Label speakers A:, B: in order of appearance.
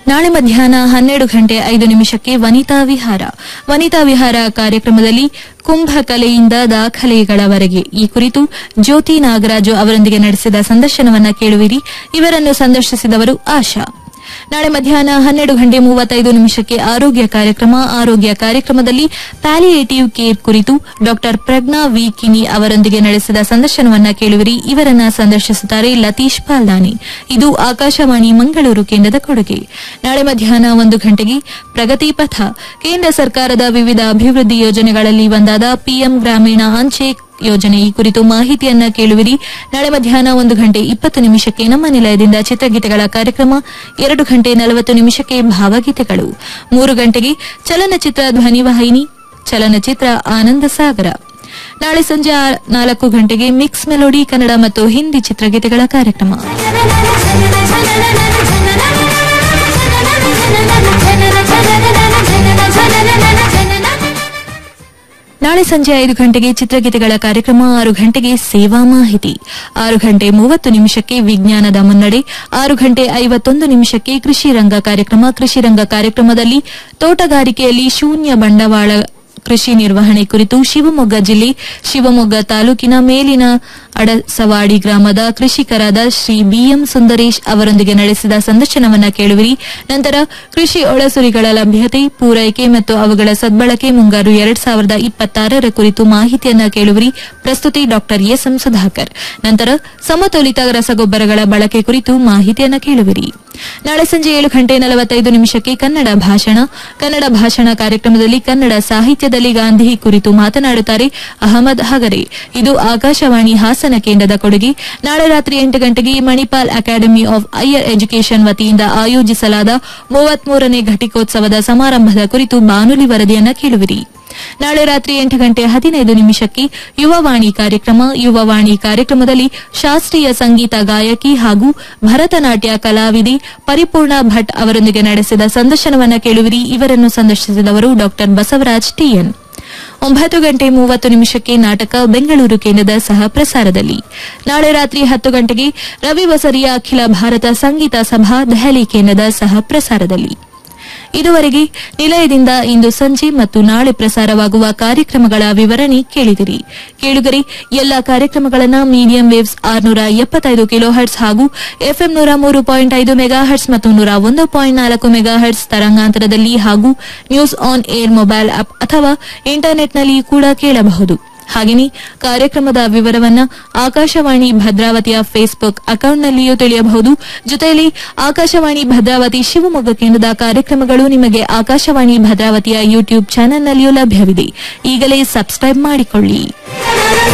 A: ನಾಳೆ ಮಧ್ಯಾಹ್ನ ಹನ್ನೆರಡು ಗಂಟೆ ಐದು ನಿಮಿಷಕ್ಕೆ ವನಿತಾ ವಿಹಾರ ವನಿತಾ ವಿಹಾರ ಕಾರ್ಯಕ್ರಮದಲ್ಲಿ ಕುಂಭ ಕಲೆಯಿಂದ ದಾಖಲೆಗಳವರೆಗೆ ಈ ಕುರಿತು ಜ್ಯೋತಿ ನಾಗರಾಜು ಅವರೊಂದಿಗೆ ನಡೆಸಿದ ಸಂದರ್ಶನವನ್ನ ಕೇಳುವಿರಿ ಇವರನ್ನು ಸಂದರ್ಶಿಸಿದವರು ಆಶಾ ನಾಳೆ ಮಧ್ಯಾಹ್ನ ಹನ್ನೆರಡು ಗಂಟೆ ಮೂವತ್ತೈದು ನಿಮಿಷಕ್ಕೆ ಆರೋಗ್ಯ ಕಾರ್ಯಕ್ರಮ ಆರೋಗ್ಯ ಕಾರ್ಯಕ್ರಮದಲ್ಲಿ ಪ್ಯಾಲಿಯೇಟಿವ್ ಕೇರ್ ಕುರಿತು ಡಾಕ್ಟರ್ ಪ್ರಜ್ಞಾ ವಿ ಕಿನಿ ಅವರೊಂದಿಗೆ ನಡೆಸಿದ ಸಂದರ್ಶನವನ್ನ ಕೇಳುವಿರಿ ಇವರನ್ನ ಸಂದರ್ಶಿಸುತ್ತಾರೆ ಲತೀಶ್ ಪಾಲ್ದಾನಿ ಇದು ಆಕಾಶವಾಣಿ ಮಂಗಳೂರು ಕೇಂದ್ರದ ಕೊಡುಗೆ ನಾಳೆ ಮಧ್ಯಾಹ್ನ ಒಂದು ಗಂಟೆಗೆ ಪ್ರಗತಿ ಪಥ ಕೇಂದ್ರ ಸರ್ಕಾರದ ವಿವಿಧ ಅಭಿವೃದ್ಧಿ ಯೋಜನೆಗಳಲ್ಲಿ ಒಂದಾದ ಪಿಎಂ ಗ್ರಾಮೀಣ ಅಂಚೆ ಯೋಜನೆ ಈ ಕುರಿತು ಮಾಹಿತಿಯನ್ನ ಕೇಳುವಿರಿ ನಾಳೆ ಮಧ್ಯಾಹ್ನ ಒಂದು ಗಂಟೆ ಇಪ್ಪತ್ತು ನಿಮಿಷಕ್ಕೆ ನಮ್ಮ ನಿಲಯದಿಂದ ಚಿತ್ರಗೀತೆಗಳ ಕಾರ್ಯಕ್ರಮ ಎರಡು ಗಂಟೆ ನಲವತ್ತು ನಿಮಿಷಕ್ಕೆ ಭಾವಗೀತೆಗಳು ಮೂರು ಗಂಟೆಗೆ ಚಲನಚಿತ್ರ ಧ್ವನಿವಾಹಿನಿ ಚಲನಚಿತ್ರ ಆನಂದ ಸಾಗರ ನಾಳೆ ಸಂಜೆ ಆ- ನಾಲ್ಕು ಗಂಟೆಗೆ ಮಿಕ್ಸ್ ಮೆಲೋಡಿ ಕನ್ನಡ ಮತ್ತು ಹಿಂದಿ ಚಿತ್ರಗೀತೆಗಳ ಕಾರ್ಯಕ್ರಮ ನಾಳೆ ಸಂಜೆ ಐದು ಗಂಟೆಗೆ ಚಿತ್ರಗೀತೆಗಳ ಕಾರ್ಯಕ್ರಮ ಆರು ಗಂಟೆಗೆ ಸೇವಾ ಮಾಹಿತಿ ಆರು ಗಂಟೆ ಮೂವತ್ತು ನಿಮಿಷಕ್ಕೆ ವಿಜ್ಞಾನದ ಮುನ್ನಡೆ ಆರು ಗಂಟೆ ಐವತ್ತೊಂದು ನಿಮಿಷಕ್ಕೆ ಕೃಷಿ ರಂಗ ಕಾರ್ಯಕ್ರಮ ಕೃಷಿ ರಂಗ ಕಾರ್ಯಕ್ರಮದಲ್ಲಿ ತೋಟಗಾರಿಕೆಯಲ್ಲಿ ಶೂನ್ಯ ಬಂಡವಾಳ ಕೃಷಿ ನಿರ್ವಹಣೆ ಕುರಿತು ಶಿವಮೊಗ್ಗ ಜಿಲ್ಲೆ ಶಿವಮೊಗ್ಗ ತಾಲೂಕಿನ ಮೇಲಿನ ಅಡಸವಾಡಿ ಗ್ರಾಮದ ಕೃಷಿಕರಾದ ಶ್ರೀ ಬಿಎಂ ಸುಂದರೇಶ್ ಅವರೊಂದಿಗೆ ನಡೆಸಿದ ಸಂದರ್ಶನವನ್ನ ಕೇಳುವಿರಿ ನಂತರ ಕೃಷಿ ಒಳಸುರಿಗಳ ಲಭ್ಯತೆ ಪೂರೈಕೆ ಮತ್ತು ಅವುಗಳ ಸದ್ಬಳಕೆ ಮುಂಗಾರು ಎರಡ್ ಸಾವಿರದ ಇಪ್ಪತ್ತಾರರ ಕುರಿತು ಮಾಹಿತಿಯನ್ನ ಕೇಳುವಿರಿ ಪ್ರಸ್ತುತಿ ಡಾಕ್ಟರ್ ಎಸ್ಎಂ ಸುಧಾಕರ್ ನಂತರ ಸಮತೋಲಿತ ರಸಗೊಬ್ಬರಗಳ ಬಳಕೆ ಕುರಿತು ಮಾಹಿತಿಯನ್ನ ಕೇಳುವಿರಿ ನಾಳೆ ಸಂಜೆ ಏಳು ಗಂಟೆ ನಲವತ್ತೈದು ನಿಮಿಷಕ್ಕೆ ಕನ್ನಡ ಭಾಷಣ ಕನ್ನಡ ಭಾಷಣ ಕಾರ್ಯಕ್ರಮದಲ್ಲಿ ಕನ್ನಡ ಸಾಹಿತ್ಯದಲ್ಲಿ ಗಾಂಧಿ ಕುರಿತು ಮಾತನಾಡುತ್ತಾರೆ ಅಹಮದ್ ಹಗರೆ ಇದು ಆಕಾಶವಾಣಿ ಹಾಸನ ಕೇಂದ್ರದ ಕೊಡುಗೆ ನಾಳೆ ರಾತ್ರಿ ಎಂಟು ಗಂಟೆಗೆ Manipal academy of higher education ವತಿಯಿಂದ ಆಯೋಜಿಸಲಾದ ಮೂವತ್ಮೂರನೇ ಘಟಿಕೋತ್ಸವದ ಸಮಾರಂಭದ ಕುರಿತು ಬಾನುಲಿ ವರದಿಯನ್ನ ಕೇಳುವಿರಿ ನಾಳೆ ರಾತ್ರಿ ಎಂಟು ಗಂಟೆ ಹದಿನೈದು ನಿಮಿಷಕ್ಕೆ ಯುವವಾಣಿ ಕಾರ್ಯಕ್ರಮ ಯುವವಾಣಿ ಕಾರ್ಯಕ್ರಮದಲ್ಲಿ ಶಾಸ್ತ್ರೀಯ ಸಂಗೀತ ಗಾಯಕಿ ಹಾಗೂ ಭರತನಾಟ್ಯ ಕಲಾವಿದೆ ಪರಿಪೂರ್ಣ ಭಟ್ ಅವರೊಂದಿಗೆ ನಡೆಸಿದ ಸಂದರ್ಶನವನ್ನ ಕೇಳುವಿರಿ ಇವರನ್ನು ಸಂದರ್ಶಿಸಿದವರು ಡಾ ಬಸವರಾಜ್ ಟಿಎನ್ ಒಂಬತ್ತು ಗಂಟೆ ಮೂವತ್ತು ನಿಮಿಷಕ್ಕೆ ನಾಟಕ ಬೆಂಗಳೂರು ಕೇಂದ್ರದ ಸಹ ಪ್ರಸಾರದಲ್ಲಿ ನಾಳೆ ರಾತ್ರಿ ಹತ್ತು ಗಂಟೆಗೆ ರವಿ ಬಸರಿಯ ಅಖಿಲ ಭಾರತ ಸಂಗೀತ ಸಭಾ ದೆಹಲಿ ಕೇಂದ್ರದ ಸಹ ಪ್ರಸಾರದಲ್ಲಿ ಇದುವರೆಗೆ ನಿಲಯದಿಂದ ಇಂದು ಸಂಜೆ ಮತ್ತು ನಾಳೆ ಪ್ರಸಾರವಾಗುವ ಕಾರ್ಯಕ್ರಮಗಳ ವಿವರಣೆ ಕೇಳಿದಿರಿ ಕೇಳುಗರೆ ಎಲ್ಲ ಕಾರ್ಯಕ್ರಮಗಳನ್ನು ಮೀಡಿಯಂ ವೇವ್ಸ್ ಆರ್ನೂರ ಎಪ್ಪತ್ತೈದು ಕಿಲೋ ಹರ್ಟ್ಸ್ ಹಾಗೂ ಎಫ್ಎಂ ನೂರ ಮೂರು ಪಾಯಿಂಟ್ ಐದು ಮೆಗಾ ಹರ್ಟ್ಸ್ ಮತ್ತು ನೂರ ಒಂದು ಪಾಯಿಂಟ್ ನಾಲ್ಕು ಮೆಗಾ ಹರ್ಟ್ಸ್ ತರಂಗಾಂತರದಲ್ಲಿ ಹಾಗೂ news on air mobile app ಅಥವಾ ಇಂಟರ್ನೆಟ್ನಲ್ಲಿ ಕೂಡ ಕೇಳಬಹುದು ಹಾಗೆಯೇ ಕಾರ್ಯಕ್ರಮದ ವಿವರವನ್ನ ಆಕಾಶವಾಣಿ ಭದ್ರಾವತಿಯ ಫೇಸ್ಬುಕ್ ಅಕೌಂಟ್ನಲ್ಲಿಯೂ ತಿಳಿಯಬಹುದು ಜೊತೆಯಲ್ಲಿ ಆಕಾಶವಾಣಿ ಭದ್ರಾವತಿ ಶಿವಮೊಗ್ಗ ಕೇಂದ್ರದ ಕಾರ್ಯಕ್ರಮಗಳು ನಿಮಗೆ ಆಕಾಶವಾಣಿ ಭದ್ರಾವತಿಯ ಯೂಟ್ಯೂಬ್ ಚಾನೆಲ್ನಲ್ಲಿಯೂ ಲಭ್ಯವಿದೆ ಈಗಲೇ ಸಬ್ಸ್ಕ್ರೈಬ್ ಮಾಡಿಕೊಳ್ಳಿ